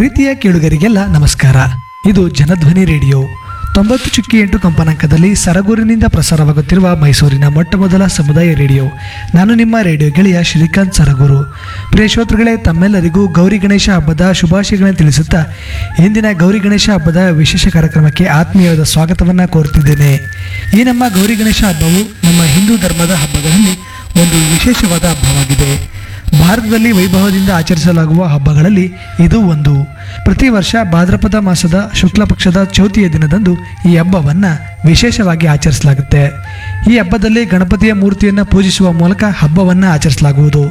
ಪ್ರೀತಿಯ ಕೇಳುಗರಿಗೆಲ್ಲ ನಮಸ್ಕಾರ ಇದು ಜನಧ್ವನಿ ರೇಡಿಯೋ ತೊಂಬತ್ತು ಚುಕ್ಕಿ ಎಂಟು ಕಂಪನಾಂಕದಲ್ಲಿ ಸರಗೂರಿನಿಂದ ಪ್ರಸಾರವಾಗುತ್ತಿರುವ ಮೈಸೂರಿನ ಮೊಟ್ಟ ಮೊದಲ ಸಮುದಾಯ ರೇಡಿಯೋ ನಾನು ನಿಮ್ಮ ರೇಡಿಯೋ ಗೆಳೆಯ ಶ್ರೀಕಾಂತ್ ಸರಗೂರು ಪ್ರಿಯ ಶ್ರೋತೃಗಳೇ ತಮ್ಮೆಲ್ಲರಿಗೂ ಗೌರಿ ಗಣೇಶ ಹಬ್ಬದ ಶುಭಾಶಯಗಳನ್ನು ತಿಳಿಸುತ್ತಾ ಇಂದಿನ ಗೌರಿ ಗಣೇಶ ಹಬ್ಬದ ವಿಶೇಷ ಕಾರ್ಯಕ್ರಮಕ್ಕೆ ಆತ್ಮೀಯವಾದ ಸ್ವಾಗತವನ್ನು ಕೋರುತ್ತಿದ್ದೇನೆ ಈ ನಮ್ಮ ಗೌರಿ ಗಣೇಶ ಹಬ್ಬವು ನಮ್ಮ ಹಿಂದೂ ಧರ್ಮದ ಹಬ್ಬಗಳಲ್ಲಿ ಒಂದು ವಿಶೇಷವಾದ ಹಬ್ಬವಾಗಿದೆ ಭಾರತದಲ್ಲಿ ವೈಭವದಿಂದ ಆಚರಿಸಲಾಗುವ ಹಬ್ಬಗಳಲ್ಲಿ ಇದು ಒಂದು ಪ್ರತಿ ವರ್ಷ ಭಾದ್ರಪದ ಮಾಸದ ಶುಕ್ಲ ಪಕ್ಷದ ಚೌತಿಯ ದಿನದಂದು ಈ ಹಬ್ಬವನ್ನು ವಿಶೇಷವಾಗಿ ಆಚರಿಸಲಾಗುತ್ತೆ ಈ ಹಬ್ಬದಲ್ಲಿ ಗಣಪತಿಯ ಮೂರ್ತಿಯನ್ನು ಪೂಜಿಸುವ ಮೂಲಕ ಹಬ್ಬವನ್ನು ಆಚರಿಸಲಾಗುವುದು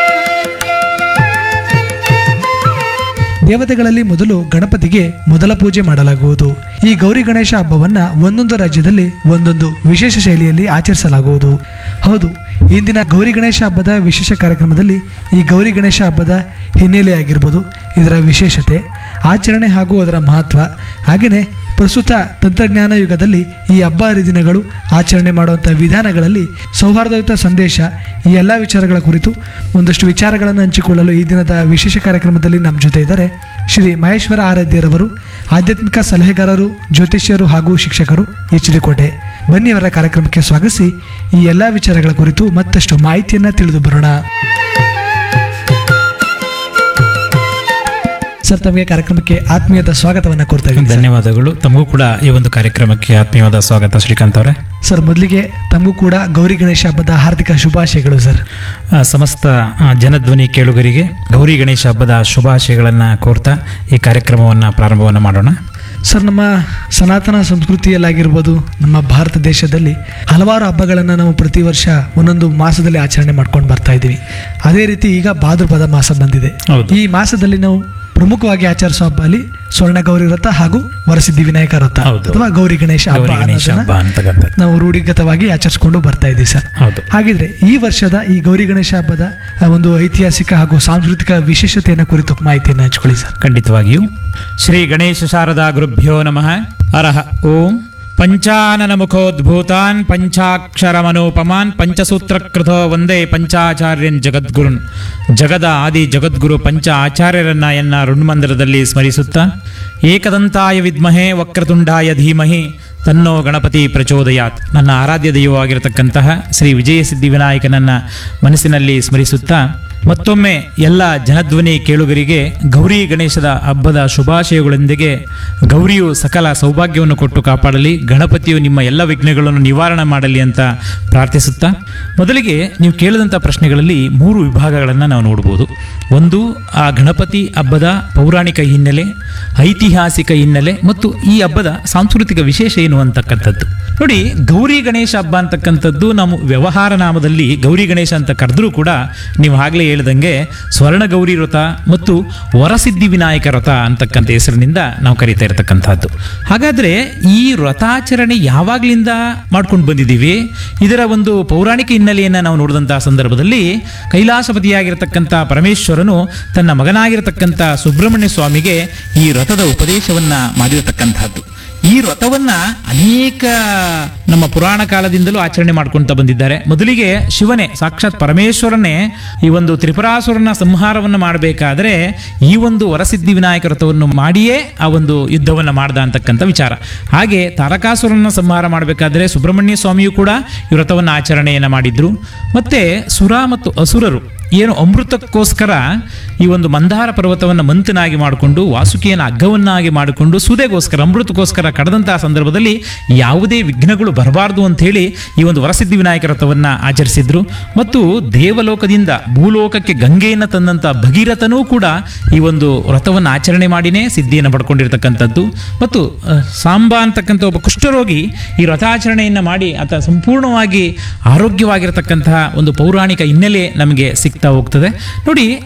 ದೇವತೆಗಳಲ್ಲಿ ಮೊದಲು ಗಣಪತಿಗೆ ಮೊದಲ ಪೂಜೆ ಮಾಡಲಾಗುವುದು ಈ ಗೌರಿ ಗಣೇಶ ಹಬ್ಬವನ್ನ ಒಂದೊಂದು ರಾಜ್ಯದಲ್ಲಿ ಒಂದೊಂದು ವಿಶೇಷ ಶೈಲಿಯಲ್ಲಿ ಆಚರಿಸಲಾಗುವುದು ಹೌದು ಇಂದಿನ ಗೌರಿ ಗಣೇಶ ಹಬ್ಬದ ವಿಶೇಷ ಕಾರ್ಯಕ್ರಮದಲ್ಲಿ ಈ ಗೌರಿ ಗಣೇಶ ಹಬ್ಬದ ಹಿನ್ನೆಲೆ ಆಗಿರ್ಬೋದು ಇದರ ವಿಶೇಷತೆ ಆಚರಣೆ ಹಾಗೂ ಅದರ ಮಹತ್ವ ಹಾಗೆಯೇ ಪ್ರಸ್ತುತ ತಂತ್ರಜ್ಞಾನ ಯುಗದಲ್ಲಿ ಈ ಹಬ್ಬ ಹರಿದಿನಗಳು ಆಚರಣೆ ಮಾಡುವಂಥ ವಿಧಾನಗಳಲ್ಲಿ ಸೌಹಾರ್ದಯುತ ಸಂದೇಶ ಈ ಎಲ್ಲ ವಿಚಾರಗಳ ಕುರಿತು ಒಂದಷ್ಟು ವಿಚಾರಗಳನ್ನು ಹಂಚಿಕೊಳ್ಳಲು ಈ ದಿನದ ವಿಶೇಷ ಕಾರ್ಯಕ್ರಮದಲ್ಲಿ ನಮ್ಮ ಜೊತೆ ಇದ್ದಾರೆ ಶ್ರೀ ಮಹೇಶ್ವರ ಆರಾಧ್ಯರವರು ಆಧ್ಯಾತ್ಮಿಕ ಸಲಹೆಗಾರರು ಜ್ಯೋತಿಷ್ಯರು ಹಾಗೂ ಶಿಕ್ಷಕರು ಎಚ್ ಡಿ ಕೋಟೆ ಬನ್ನಿ ಅವರ ಕಾರ್ಯಕ್ರಮಕ್ಕೆ ಸ್ವಾಗತಿಸಿ ಈ ಎಲ್ಲ ವಿಚಾರಗಳ ಕುರಿತು ಮತ್ತಷ್ಟು ಮಾಹಿತಿಯನ್ನು ತಿಳಿದು ಬರೋಣ ಸರ್ ತಮಗೆ ಕಾರ್ಯಕ್ರಮಕ್ಕೆ ಆತ್ಮೀಯದ ಸ್ವಾಗತವನ್ನು ಕೋರ್ತಾ ಇದ್ದೀನಿ ಸರ್. ಧನ್ಯವಾದಗಳು ತಮಗೂ ಕೂಡ ಈ ಒಂದು ಕಾರ್ಯಕ್ರಮಕ್ಕೆ ಆತ್ಮೀಯವಾದ ಸ್ವಾಗತ ಶ್ರೀಕಾಂತ್ ಅವರೇ ಸರ್ ಮೊದಲಿಗೆ ತಮಗೂ ಕೂಡ ಗೌರಿ ಗಣೇಶ ಹಬ್ಬದ ಹಾರ್ದಿಕ ಶುಭಾಶಯಗಳು ಸರ್ ಆ, ಸಮಸ್ತ ಆ, ಜನಧ್ವನಿ ಕೇಳುಗರಿಗೆ ಗೌರಿ ಗಣೇಶ ಹಬ್ಬದ ಶುಭಾಶಯಗಳನ್ನು ಕೋರ್ತಾ ಈ ಕಾರ್ಯಕ್ರಮವನ್ನು ಪ್ರಾರಂಭವನ್ನು ಮಾಡೋಣ ಸರ್ ನಮ್ಮ ಸನಾತನ ಸಂಸ್ಕೃತಿಯಲ್ಲಾಗಿರ್ಬೋದು ನಮ್ಮ ಭಾರತ ದೇಶದಲ್ಲಿ ಹಲವಾರು ಹಬ್ಬಗಳನ್ನು ನಾವು ಪ್ರತಿ ವರ್ಷ ಒಂದೊಂದು ಮಾಸದಲ್ಲಿ ಆಚರಣೆ ಮಾಡ್ಕೊಂಡು ಬರ್ತಾ ಇದ್ದೀವಿ ಅದೇ ರೀತಿ ಈಗ ಭಾದ್ರಪದ ಮಾಸ ಬಂದಿದೆ ಹೌದು. ಈ ಮಾಸದಲ್ಲಿ ನಾವು ಪ್ರಮುಖವಾಗಿ ಆಚರಿಸುವ ಹಬ್ಬ ಅಲ್ಲಿ ಸ್ವರ್ಣ ಗೌರಿ ವ್ರತ ಹಾಗೂ ವರಸಿದ್ಧಿ ವಿನಾಯಕ ವ್ರತ ಹೌದು. ಅಥವಾ ಗೌರಿ ಗಣೇಶ ಹಬ್ಬ ಗೌರಿ ಗಣೇಶ ಅನ್ನೋದನ್ನ ಹಬ್ಬ ಅಂತಕ್ಕಂಥದ್ದು ನಾವು ರೂಢಿಗತವಾಗಿ ಆಚರಿಸ್ಕೊಂಡು ಬರ್ತಾ ಇದ್ದೀವಿ ಸರ್ ಹೌದು ಹಾಗಿದ್ರೆ ಈ ವರ್ಷದ ಈ ಗೌರಿ ಗಣೇಶ ಹಬ್ಬದ ಆ, ಒಂದು ಐತಿಹಾಸಿಕ ಹಾಗೂ ಸಾಂಸ್ಕೃತಿಕ ವಿಶೇಷತೆಯನ್ನು ಕುರಿತು ಮಾಹಿತಿಯನ್ನು ಹಂಚ್ಕೊಳ್ಳಿ ಸರ್ ಖಂಡಿತವಾಗಿಯೂ ಶ್ರೀ ಗಣೇಶ ಶಾರದಾ ಗುರುಭ್ಯೋ ನಮಃ ಅರಹ ಓಂ ಪಂಚಾನನ ಮುಖೋದ್ಭೂತಾನ್ ಪಂಚಾಕ್ಷರ ಮನೋಪಮಾನ್ ಪಂಚಸೂತ್ರಕೃತೋ ಒಂದೇ ಪಂಚಾಚಾರ್ಯನ್ ಜಗದ್ಗುರುನ್ ಜಗದ ಆದಿ ಜಗದ್ಗುರು ಪಂಚ ಆಚಾರ್ಯರನ್ನ ಎನ್ನ ಋಣ್ಮಂದಿರದಲ್ಲಿ ಸ್ಮರಿಸುತ್ತಾ ಏಕದಂತಾಯ ವಿದ್ಮಹೇ ವಕ್ರತುಂಡಾಯ ಧೀಮಹಿ ತನ್ನೋ ಗಣಪತಿ ಪ್ರಚೋದಯಾತ್ ನನ್ನ ಆರಾಧ್ಯ ದೈವವಾಗಿರತಕ್ಕಂತಹ ಶ್ರೀ ವಿಜಯ ಸಿದ್ಧಿ ವಿನಾಯಕನನ್ನ ಮನಸ್ಸಿನಲ್ಲಿ ಸ್ಮರಿಸುತ್ತಾ ಮತ್ತೊಮ್ಮೆ ಎಲ್ಲ ಜನಧ್ವನಿ ಕೇಳುಗರಿಗೆ ಗೌರಿ ಗಣೇಶದ ಹಬ್ಬದ ಶುಭಾಶಯಗಳೊಂದಿಗೆ ಗೌರಿಯು ಸಕಲ ಸೌಭಾಗ್ಯವನ್ನು ಕೊಟ್ಟು ಕಾಪಾಡಲಿ ಗಣಪತಿಯು ನಿಮ್ಮ ಎಲ್ಲ ವಿಘ್ನಗಳನ್ನು ನಿವಾರಣೆ ಮಾಡಲಿ ಅಂತ ಪ್ರಾರ್ಥಿಸುತ್ತಾ ಮೊದಲಿಗೆ ನೀವು ಕೇಳಿದಂಥ ಪ್ರಶ್ನೆಗಳಲ್ಲಿ ಮೂರು ವಿಭಾಗಗಳನ್ನು ನಾವು ನೋಡ್ಬೋದು ಒಂದು ಆ ಗಣಪತಿ ಹಬ್ಬದ ಪೌರಾಣಿಕ ಹಿನ್ನೆಲೆ ಐತಿಹಾಸಿಕ ಹಿನ್ನೆಲೆ ಮತ್ತು ಈ ಹಬ್ಬದ ಸಾಂಸ್ಕೃತಿಕ ವಿಶೇಷ ಏನು ಅಂತಕ್ಕಂಥದ್ದು ನೋಡಿ ಗೌರಿ ಗಣೇಶ ಹಬ್ಬ ಅಂತಕ್ಕಂಥದ್ದು ನಾವು ವ್ಯವಹಾರ ನಾಮದಲ್ಲಿ ಗೌರಿ ಗಣೇಶ ಅಂತ ಕರೆದ್ರೂ ಕೂಡ ನೀವು ಆಗಲೇ ಹೇಳ್ದಂಗೆ ಸ್ವರ್ಣ ಗೌರಿ ವ್ರತ ಮತ್ತು ವರಸಿದ್ಧಿ ವಿನಾಯಕ ವ್ರತ ಅಂತಕ್ಕಂಥ ಹೆಸರಿನಿಂದ ನಾವು ಕರೀತಾ ಇರತಕ್ಕಂಥದ್ದು ಹಾಗಾದ್ರೆ ಈ ವ್ರತಾಚರಣೆ ಯಾವಾಗ್ಲಿಂದ ಮಾಡ್ಕೊಂಡು ಬಂದಿದ್ದೀವಿ ಇದರ ಒಂದು ಪೌರಾಣಿಕ ಹಿನ್ನೆಲೆಯನ್ನು ನಾವು ನೋಡಿದಂತಹ ಸಂದರ್ಭದಲ್ಲಿ ಕೈಲಾಸಪತಿಯಾಗಿರತಕ್ಕಂಥ ಪರಮೇಶ್ವರನು ತನ್ನ ಮಗನಾಗಿರತಕ್ಕಂಥ ಸುಬ್ರಹ್ಮಣ್ಯ ಸ್ವಾಮಿಗೆ ಈ ವ್ರತದ ಉಪದೇಶವನ್ನ ಮಾಡಿರತಕ್ಕಂಥದ್ದು ಈ ವ್ರತವನ್ನ ಅನೇಕ ನಮ್ಮ ಪುರಾಣ ಕಾಲದಿಂದಲೂ ಆಚರಣೆ ಮಾಡ್ಕೊಂತ ಬಂದಿದ್ದಾರೆ ಮೊದಲಿಗೆ ಶಿವನೇ ಸಾಕ್ಷಾತ್ ಪರಮೇಶ್ವರನೇ ಈ ಒಂದು ತ್ರಿಪುರಾಸುರನ ಸಂಹಾರವನ್ನು ಮಾಡಬೇಕಾದ್ರೆ ಈ ಒಂದು ವರಸಿದ್ಧಿ ವಿನಾಯಕ ವ್ರತವನ್ನು ಮಾಡಿಯೇ ಆ ಒಂದು ಯುದ್ಧವನ್ನು ಮಾಡ್ದ ಅಂತಕ್ಕಂಥ ವಿಚಾರ ಹಾಗೆ ತಾರಕಾಸುರನ ಸಂಹಾರ ಮಾಡಬೇಕಾದ್ರೆ ಸುಬ್ರಹ್ಮಣ್ಯ ಸ್ವಾಮಿಯು ಕೂಡ ಈ ವ್ರತವನ್ನು ಆಚರಣೆಯನ್ನು ಮಾಡಿದ್ರು ಮತ್ತೆ ಸುರ ಮತ್ತು ಅಸುರರು ಏನು ಅಮೃತಕ್ಕೋಸ್ಕರ ಈ ಒಂದು ಮಂದಾರ ಪರ್ವತವನ್ನು ಮಂತನಾಗಿ ಮಾಡಿಕೊಂಡು ವಾಸುಕಿಯನ್ನು ಅಗ್ಗವನ್ನಾಗಿ ಮಾಡಿಕೊಂಡು ಸುದೆಗೋಸ್ಕರ ಅಮೃತಕ್ಕೋಸ್ಕರ ಕಡದಂತಹ ಸಂದರ್ಭದಲ್ಲಿ ಯಾವುದೇ ವಿಘ್ನಗಳು ಬರಬಾರ್ದು ಅಂತ ಹೇಳಿ ಈ ಒಂದು ವರಸಿದ್ಧಿ ವಿನಾಯಕ ವ್ರತವನ್ನು ಆಚರಿಸಿದ್ರು ಮತ್ತು ದೇವಲೋಕದಿಂದ ಭೂಲೋಕಕ್ಕೆ ಗಂಗೆಯನ್ನು ತಂದಂಥ ಭಗೀರಥನೂ ಕೂಡ ಈ ಒಂದು ವ್ರತವನ್ನು ಆಚರಣೆ ಮಾಡಿನೇ ಸಿದ್ಧಿಯನ್ನು ಪಡ್ಕೊಂಡಿರ್ತಕ್ಕಂಥದ್ದು ಮತ್ತು ಅಹ್, ಸಾಂಬ ಅಂತಕ್ಕಂಥ ಒಬ್ಬ ಕುಷ್ಠರೋಗಿ ಈ ವ್ರತಾಚರಣೆಯನ್ನು ಮಾಡಿ ಆತ ಸಂಪೂರ್ಣವಾಗಿ ಆರೋಗ್ಯವಾಗಿರತಕ್ಕಂತಹ ಒಂದು ಪೌರಾಣಿಕ ಹಿನ್ನೆಲೆ ನಮಗೆ ಸಿಗ್ತಾ ಹೋಗ್ತದೆ ನೋಡಿ